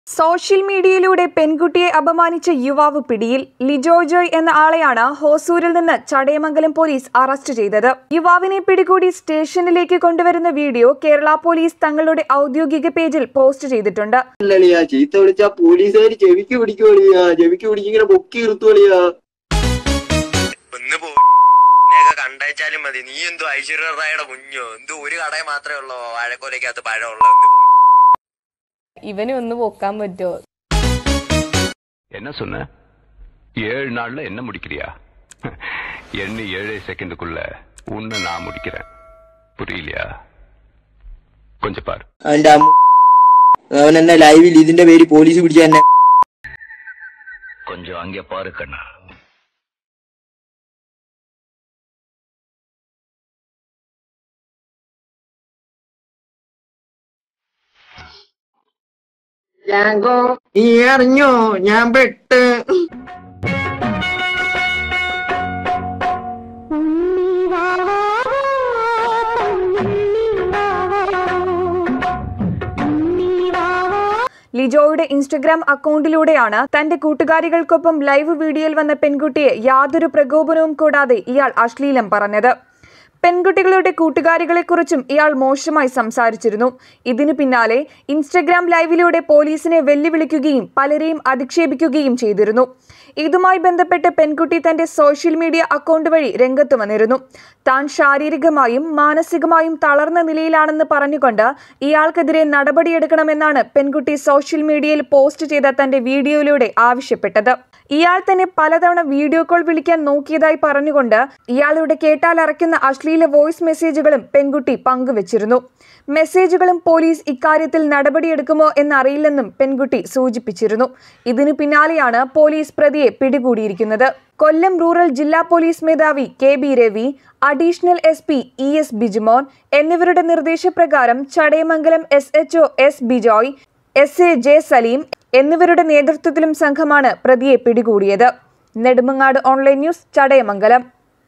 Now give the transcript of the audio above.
social മീഡിയയിലൂടെ പെൺകുട്ടിയെ അപമാനിച്ച യുവാവ് പിടിയിൽ ലിജോ ജോയ് എന്ന ആളെയാണ് ഹോസൂരിൽ നിന്ന് ചടയമംഗലം പോലീസ് അറസ്റ്റ് ചെയ്തത് യുവാവിനെ പിടികൂടി സ്റ്റേഷനിലേക്ക് കൊണ്ടുവരുന്ന വീഡിയോ കേരള പോലീസ് തങ്ങളുടെ ഔദ്യോഗിക പേജിൽ പോസ്റ്റ് ചെയ്തിട്ടുണ്ട് അല്ലളിയാ ചീത്ത വിളിച്ചാ പോലീസുകാര് ചെവിക്ക് പിടിക്കുവളിയാ ചെവിക്ക് പിടിച്ചിങ്ങനെ പൊക്കി നിർത്തുവളിയാ ഒന്ന് പോക്കെ കണ്ടയച്ചാലും മതി നീ എന്തോ ഐശ്വര്യ റായുടെ കുഞ്ഞോ എന്തോ ഒരു കടയിൽ മാത്രമേ ഉള്ളൂ വാഴക്കോലക്കകത്ത് പഴമുള്ളൂ എന്ത് പോ- ഇവന് ഒന്ന് പൊക്കാൻ പറ്റുമോ என்ன சொன்ன ஏழு நாள்ல என்ன முடிக்கிறியா எண்ணி ஏழே செகண்டுக்குள்ள உன்னை நான் முடிக்கிறேன் புரியலையா கொஞ்சம் பாரு അവന്റെ അമ്മ അവൻ എന്നെ ലൈവിൽ ഇതിന്റെ പേര് പോലീസ് പിടിച്ച എന്നെ கொஞ்சம் அங்கே பாரு கண்ணா ജാങ്കോ നീ അറിഞ്ഞോ ഞാൻ പെട്ട് ലിജോയുടെ ഇൻസ്റ്റഗ്രാം അക്കൗണ്ടിലൂടെയാണ് തന്റെ കൂട്ടുകാരികൾക്കൊപ്പം ലൈവ് വീഡിയോയിൽ വന്ന പെൺകുട്ടിയെ യാതൊരു പ്രകോപനവും കൂടാതെ ഇയാൾ അശ്ലീലം പറഞ്ഞത് പെൺകുട്ടികളുടെ കൂട്ടുകാരികളെക്കുറിച്ചും ഇയാൾ മോശമായി സംസാരിച്ചിരുന്നു ഇതിനു പിന്നാലെ ഇൻസ്റ്റഗ്രാം ലൈവിലൂടെ പോലീസിനെ വെല്ലുവിളിക്കുകയും പലരെയും അധിക്ഷേപിക്കുകയും ചെയ്തിരുന്നു ഇതുമായി ബന്ധപ്പെട്ട് പെൺകുട്ടി തന്റെ സോഷ്യൽ മീഡിയ അക്കൗണ്ട് വഴി രംഗത്ത് വന്നിരുന്നു താൻ ശാരീരികമായും മാനസികമായും തളർന്ന നിലയിലാണെന്ന് പറഞ്ഞുകൊണ്ട് ഇയാൾക്കെതിരെ നടപടിയെടുക്കണമെന്നാണ് പെൺകുട്ടി സോഷ്യൽ മീഡിയയിൽ പോസ്റ്റ് ചെയ്ത തന്റെ വീഡിയോയിലൂടെ ആവശ്യപ്പെട്ടത് ഇയാൾ തന്നെ പലതവണ വീഡിയോ കോൾ വിളിക്കാൻ നോക്കിയതായി പറഞ്ഞുകൊണ്ട് ഇയാളുടെ കേട്ടാൽ അറയ്ക്കുന്ന അശ്ലീല വോയിസ് മെസ്സേജുകളും പെൺകുട്ടി പങ്കുവച്ചിരുന്നു മെസ്സേജുകളും പോലീസ് ഇക്കാര്യത്തിൽ നടപടിയെടുക്കുമോ എന്നറിയില്ലെന്നും പെൺകുട്ടി സൂചിപ്പിച്ചിരുന്നു ഇതിനു പിന്നാലെയാണ് പോലീസ് പ്രതിയെ പിടികൂടിയിരിക്കുന്നത് കൊല്ലം റൂറൽ ജില്ലാ പോലീസ് മേധാവി K B Ravi additional S P E S Bijumon എന്നിവരുടെ നിർദ്ദേശപ്രകാരം Chadayamangalam S H S Bijoy S A J Saleem എന്നിവരുടെ നേതൃത്വത്തിലും സംഘമാണ് പ്രതിയെ പിടികൂടിയത് നെടുമങ്ങാട് ഓൺലൈൻ ന്യൂസ് ചടയമംഗലം